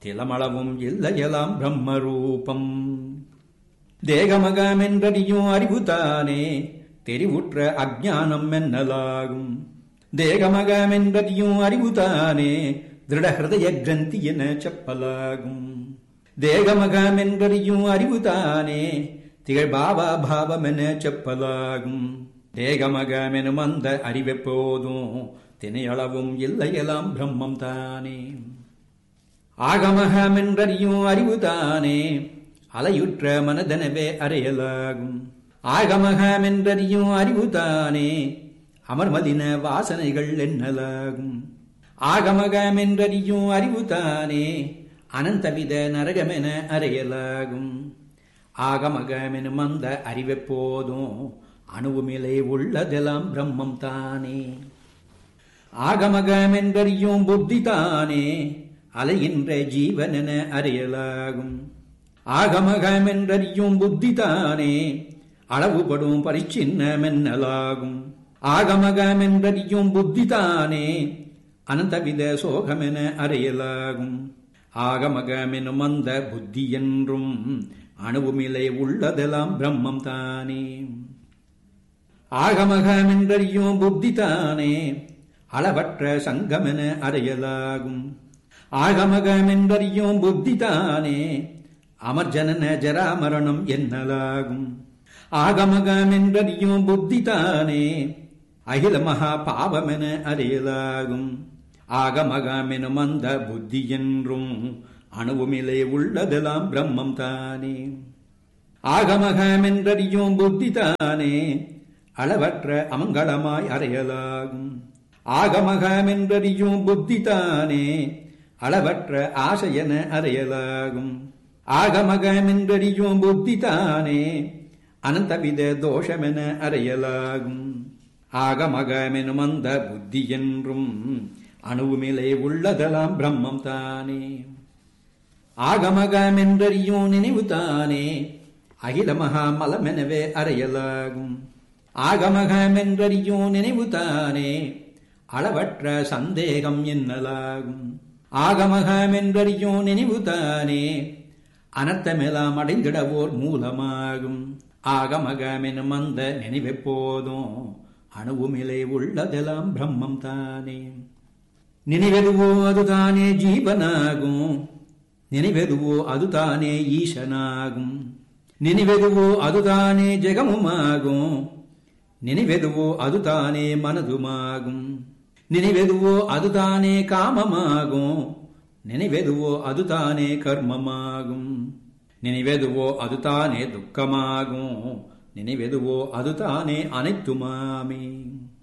திலமளவும் இல்லையலாம் பிரம்மரூபம் தேகமகமென்றறியும் அறிவுதானே தெரிவுற்ற அஜானம் என்னலாகும் தேகமகமென்றறியும் அறிவுதானே திருடஹிருதய கிரந்தி என செப்பலாகும் தேகமகமென்றறியும் அறிவுதானே திகழ் பாவா பாவம் என செப்பலாகும் தேகமகமெனும் அந்த அறிவெப்போதும் தினையளவும் இல்லையெல்லாம் பிரம்மம் தானே ஆகமகமென்றறியும் அறிவுதானே அலையுற்ற மனதனவே அறையலாகும் ஆகமகமென்றறியும் அறிவுதானே அமர்மதின வாசனைகள் எண்ணலாகும் ஆகமகமென்றறியும் அறிவுதானே அனந்தவித நரகமென அறையலாகும் ஆகமகமெனும் அந்த அறிவெப்போதும் அணுவுமிலே உள்ளதெல்லாம் பிரம்மம் தானே ஆகமகமென்றறியும் புத்தி தானே அலைகின்ற ஜீவனென அறியலாகும் ஆகமகமென்றறியும் புத்தி தானே அளவுபடும் பரிச்சின்னமென்னலாகும் ஆகமகமென்றறியும் புத்தி தானே அனந்தவித சோகமென அறியலாகும் ஆகமகமெனும் அந்த புத்தி என்றும் அணுவுமிலை உள்ளதெல்லாம் பிரம்மம் தானே ஆகமகமென்றறியும் புத்தி தானே அளவற்ற சங்கமென அறியலாகும் ஆகமகமென்றறியும் புத்தி தானே அமர்ஜனன ஜராமரணம் என்னலாகும் ஆகமகமென்றறியும் புத்தி தானே அகில மகா பாவமென அறியலாகும் ஆகமகமெனும் அந்த புத்தி என்றும் அணுவுமிலே உள்ளதெல்லாம் பிரம்மம் தானே ஆகமகமென்றறியும் புத்தி தானே அளவற்ற அமங்கலமாய் அறையலாகும் ஆகமகமென்றறியும் புத்தி தானே அளவற்ற ஆசையென அறியலாகும் ஆகமகமென்றறியும் புத்தி தானே அனந்தவித தோஷமென அறியலாகும் ஆகமகமெனும் அந்த புத்தி என்றும் அணுவுமிலே உள்ளதெல்லாம் பிரம்மம் தானே ஆகமகமென்றறியும் நினைவு தானே அகில மகா மலமெனவே அறையலாகும் ஆகமகமென்றறியும் நினைவு தானே அளவற்ற சந்தேகம் என்னலாகும் ஆகமகமென்றறியும் நினைவு தானே அனர்த்தமெல்லாம் அடைந்திடவோர் மூலமாகும் ஆகமகமெனும் அந்த நினைவெப்போதும் அணுவுமிலே உள்ளதெல்லாம் பிரம்மம் தானே நினைவெதுவோ அதுதானே ஜீவனாகும் நினைவெதுவோ அதுதானே ஈசனாகும் நினைவெதுவோ அதுதானே ஜெகமுமாகும் நினைவெதுவோ அதுதானே மனதுமாகும் நினைவெதுவோ அதுதானே காமமாகும் நினைவெதுவோ அதுதானே கர்மமாகும் நினைவெதுவோ அதுதானே துக்கமாகும் நினைவெதுவோ அதுதானே அனைத்துமாமே